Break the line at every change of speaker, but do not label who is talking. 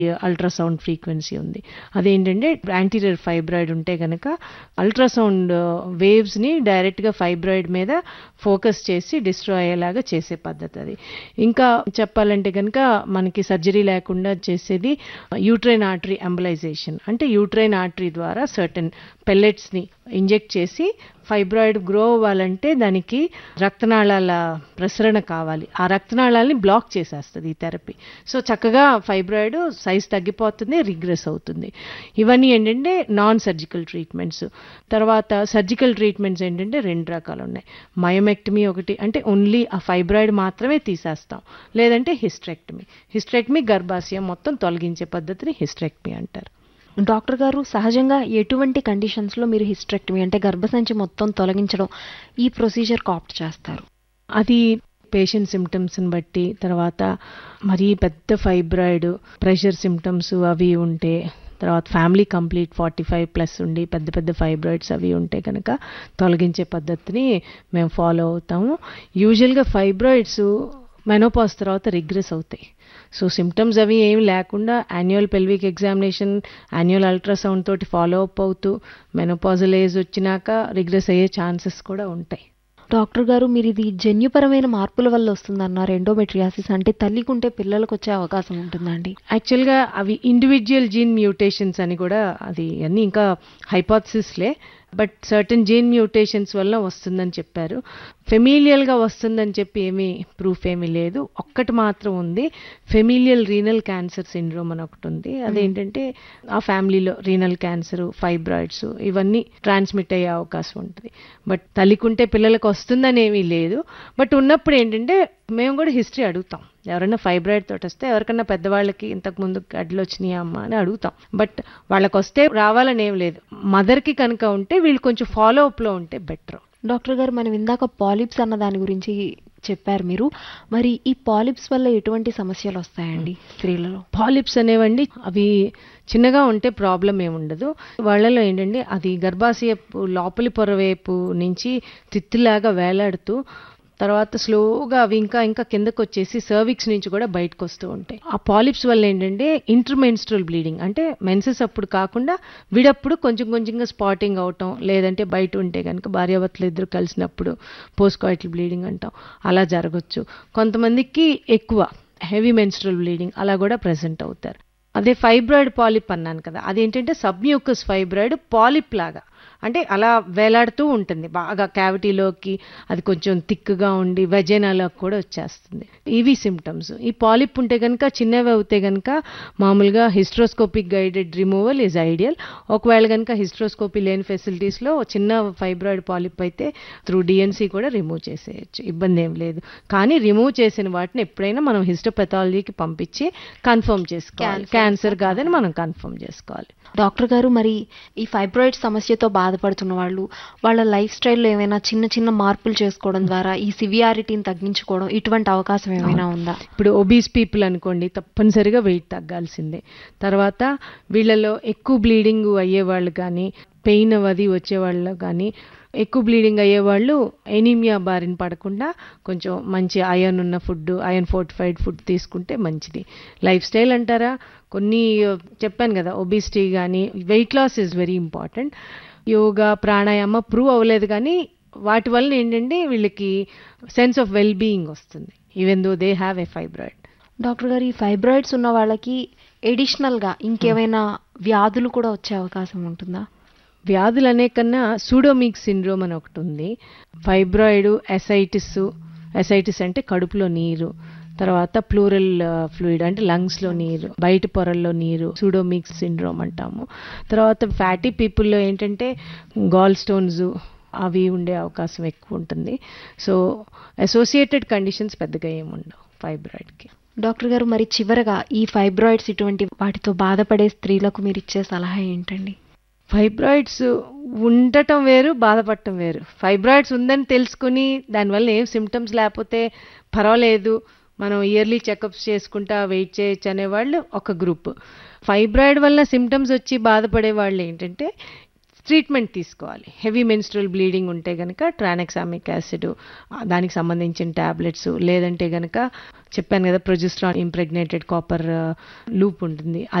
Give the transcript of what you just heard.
ultrasound frequency ఉంది అదేంటంటే anterior fibroid ఉంటే కనుక అల్ట్రాసౌండ్ వేవ్స్ని డైరెక్ట్గా ఫైబ్రాయిడ్ మీద ఫోకస్ చేసి డిస్ట్రాయ్ అయ్యేలాగా చేసే పద్ధతి అది ఇంకా చెప్పాలంటే కనుక మనకి సర్జరీ లేకుండా చేసేది యూట్రైన్ ఆర్టరీ ఎంబలైజేషన్ అంటే యూట్రైన్ ఆర్టరీ ద్వారా సర్టన్ పెల్లెట్స్ని ఇంజెక్ట్ చేసి ఫైబ్రాయిడ్ గ్రో అవ్వాలంటే దానికి రక్తనాళాల ప్రసరణ కావాలి ఆ రక్తనాళాలని బ్లాక్ చేసేస్తుంది ఈ థెరపీ సో చక్కగా ఫైబ్రాయిడ్ సైజ్ తగ్గిపోతుంది రిగ్రెస్ అవుతుంది ఇవన్నీ ఏంటంటే నాన్ సర్జికల్ ట్రీట్మెంట్స్ తర్వాత సర్జికల్ ట్రీట్మెంట్స్ ఏంటంటే రెండు రకాలు ఉన్నాయి మయోమెక్టమీ ఒకటి అంటే ఓన్లీ ఆ ఫైబ్రాయిడ్ మాత్రమే తీసేస్తాం లేదంటే హిస్ట్రెక్టమీ హిస్ట్రెక్టమీ గర్భాశయం మొత్తం తొలగించే పద్ధతిని హిస్ట్రెక్టమీ అంటారు
డాక్టర్ గారు సహజంగా ఎటువంటి కండిషన్స్లో మీరు హిస్ట్రెక్టమీ అంటే గర్భసంచి మొత్తం తొలగించడం ఈ ప్రొసీజర్ ఆప్ట్ చేస్తారు
అది పేషెంట్ సిమ్టమ్స్ని బట్టి తర్వాత మరీ పెద్ద ఫైబ్రాయిడ్ ప్రెషర్ సిమ్టమ్స్ అవి ఉంటే తర్వాత family complete forty five plus ఉండి పెద్ద పెద్ద ఫైబ్రాయిడ్స్ అవి ఉంటే కనుక తొలగించే పద్ధతిని మేము ఫాలో అవుతాము యూజువల్గా ఫైబ్రాయిడ్స్ మెనోపాస్ తర్వాత రిగ్రెస్ అవుతాయి సో సిమ్టమ్స్ అవి ఏమి లేకుండా annual pelvic examination annual ultrasound తోటి ఫాలో అప్ అవుతూ మెనోపాజల్ ఏజ్ వచ్చినాక రిగ్రెస్ అయ్యే ఛాన్సెస్ కూడా ఉంటాయి
డాక్టర్ గారు మీరు ఇది జన్యుపరమైన మార్పుల వల్ల వస్తుందన్నారు ఎండోమెట్రియాసిస్ అంటే తల్లికుంటే పిల్లలకు వచ్చే అవకాశం ఉంటుందండి
యాక్చువల్గా అవి ఇండివిజువల్ జీన్ మ్యూటేషన్స్ అని కూడా అది అన్నీ ఇంకా హైపాథసిస్లే బట్ సర్టన్ జీన్ మ్యూటేషన్స్ వల్ల వస్తుందని చెప్పారు ఫెమిలియల్గా వస్తుందని చెప్పి ఏమీ ప్రూఫ్ ఏమీ లేదు ఒక్కటి మాత్రం ఉంది ఫెమిలియల్ రీనల్ క్యాన్సర్ సిండ్రోమ్ అని ఒకటి ఉంది అదేంటంటే ఆ ఫ్యామిలీలో రీనల్ క్యాన్సర్ ఫైబ్రాయిడ్స్ ఇవన్నీ ట్రాన్స్మిట్ అయ్యే అవకాశం ఉంటుంది బట్ తల్లికుంటే పిల్లలకు వస్తుందని ఏమీ లేదు బట్ ఉన్నప్పుడు ఏంటంటే మేము కూడా హిస్టరీ అడుగుతాం ఎవరైనా ఫైబ్రాయిడ్ తోటి వస్తే ఎవరికైనా పెద్దవాళ్ళకి ఇంతకు ముందు గడ్డలు వచ్చినాయా అమ్మా అని అడుగుతాం బట్ వాళ్ళకి వస్తే రావాలని ఏం లేదు మదర్కి కనుక ఉంటే వీళ్ళు కొంచెం ఫాలో అప్లో ఉంటే బెటర్
డాక్టర్ గారు మనం ఇందాక పాలిప్స్ అన్న దాని గురించి చెప్పారు మీరు మరి ఈ పాలిప్స్ వల్ల ఎటువంటి సమస్యలు వస్తాయండి స్త్రీలలో
పాలిప్స్ అనేవండి అవి చిన్నగా ఉంటే ప్రాబ్లం ఏముండదు వాళ్ళలో ఏంటంటే అది గర్భాశయ లోపలి పొర వైపు నుంచి తిత్తిలాగా వేలాడుతూ తర్వాత స్లోగా అవి ఇంకా ఇంకా కిందకు వచ్చేసి సర్విక్స్ నుంచి కూడా బయటకు వస్తూ ఉంటాయి ఆ పాలిప్స్ వల్ల ఏంటంటే ఇంటర్మెన్స్ట్రల్ బ్లీడింగ్ అంటే మెన్సెస్ అప్పుడు కాకుండా విడప్పుడు కొంచెం కొంచెంగా స్పాటింగ్ అవటం లేదంటే బయట ఉంటే కనుక భార్యాభర్తలు ఇద్దరు కలిసినప్పుడు పోస్ట్ కాయిటల్ బ్లీడింగ్ అంటాం అలా జరగచ్చు కొంతమందికి ఎక్కువ హెవీ మెన్స్ట్రల్ బ్లీడింగ్ అలా కూడా ప్రెసెంట్ అవుతారు అదే ఫైబ్రాయిడ్ పాలిప్ అన్నాను కదా అదేంటంటే సబ్మ్యూకస్ ఫైబ్రాయిడ్ పాలిప్ లాగా అంటే అలా వేలాడుతూ ఉంటుంది బాగా క్యావిటీలోకి అది కొంచెం థిక్గా ఉండి వెజైనాలోకి కూడా వచ్చేస్తుంది ఇవి సిమ్టమ్స్ ఈ పాలిప్ ఉంటే కనుక చిన్నవి అవుతే కనుక మామూలుగా hysteroscopic guided removal is ideal ఒకవేళ కనుక హిస్ట్రోస్కోపీ లేని ఫెసిలిటీస్లో చిన్న ఫైబ్రాయిడ్ పాలిప్ అయితే త్రూ డిఎన్సీ కూడా రిమూవ్ చేసేయచ్చు ఇబ్బంది ఏం లేదు కానీ రిమూవ్ చేసిన వాటిని ఎప్పుడైనా మనం హిస్టోపెథాలజీకి పంపించి కన్ఫర్మ్ చేసుకోవాలి క్యాన్సర్ కాదని మనం కన్ఫర్మ్ చేసుకోవాలి
డాక్టర్ గారు మరి ఈ ఫైబ్రాయిడ్ సమస్యతో బాధపడుతున్న వాళ్ళు వాళ్ళ లైఫ్ స్టైల్లో ఏమైనా చిన్న చిన్న మార్పులు చేసుకోవడం ద్వారా ఈ సివియారిటీని తగ్గించుకోవడం ఇటువంటి అవకాశం ఏమైనా ఉందా
ఇప్పుడు ఒబీస్ పీపుల్ అనుకోండి తప్పనిసరిగా వెయిట్ తగ్గాల్సిందే తర్వాత వీళ్ళలో ఎక్కువ బ్లీడింగ్ అయ్యేవాళ్ళు కానీ పెయిన్ అది వచ్చేవాళ్ళు కానీ ఎక్కువ బ్లీడింగ్ అయ్యేవాళ్ళు ఎనీమియా బారిన పడకుండా కొంచెం మంచి అయన్ ఉన్న ఫుడ్ అయన్ ఫోర్టిఫైడ్ ఫుడ్ తీసుకుంటే మంచిది లైఫ్ స్టైల్ అంటారా కొన్ని చెప్పాను కదా ఒబిసిటీ కానీ weight loss is very important yoga pranayama prove అవ్వలేదు కానీ వాటి వల్ల ఏంటంటే వీళ్ళకి సెన్స్ ఆఫ్ వెల్ బీయింగ్ వస్తుంది even though they have a fibroid
doctor గారు ఈ ఫైబ్రాయిడ్స్ ఉన్న వాళ్ళకి ఎడిషనల్గా ఇంకేమైనా వ్యాధులు కూడా వచ్చే అవకాశం ఉంటుందా
వ్యాధులు అనే కన్నా సూడోమిక్ సిండ్రోమ్ అని ఒకటి ఉంది ఫైబ్రాయిడ్ ఎసైటిస్ ఎసైటిస్ అంటే కడుపులో నీరు తర్వాత ప్లూరల్ ఫ్లూయిడ్ అంటే లంగ్స్లో నీరు బయట పొరల్లో నీరు సూడోమిక్స్ సిండ్రోమ్ అంటాము తర్వాత ఫ్యాటీ పీపుల్లో ఏంటంటే గాల్ స్టోన్స్ అవి ఉండే అవకాశం ఎక్కువ ఉంటుంది సో అసోసియేటెడ్ కండిషన్స్ పెద్దగా ఏముండవు ఫైబ్రాయిడ్కి
డాక్టర్ గారు మరి చివరగా ఈ ఫైబ్రాయిడ్స్ ఇటువంటి వాటితో బాధపడే స్త్రీలకు మీరు ఇచ్చే సలహా ఏంటండి
ఫైబ్రాయిడ్స్ ఉండటం వేరు బాధపడటం వేరు ఫైబ్రాయిడ్స్ ఉందని తెలుసుకుని దానివల్ల ఏం సిమ్టమ్స్ లేకపోతే పర్వాలేదు మనం ఇయర్లీ చెకప్స్ చేసుకుంటా వెయిట్ చేయొచ్చు అనేవాళ్ళు ఒక గ్రూప్ ఫైబ్రాయిడ్ వల్ల సిమ్టమ్స్ వచ్చి బాధపడే వాళ్ళు ఏంటంటే ట్రీట్మెంట్ తీసుకోవాలి హెవీ మెన్స్ట్రల్ బ్లీడింగ్ ఉంటే గనక ట్రానెక్సామిక్ యాసిడ్ దానికి సంబంధించిన టాబ్లెట్స్ లేదంటే గనక చెప్పాను కదా ప్రొజెస్ట్రాన్ ఇంప్రెగ్నేటెడ్ కాపర్ లూప్ ఉంటుంది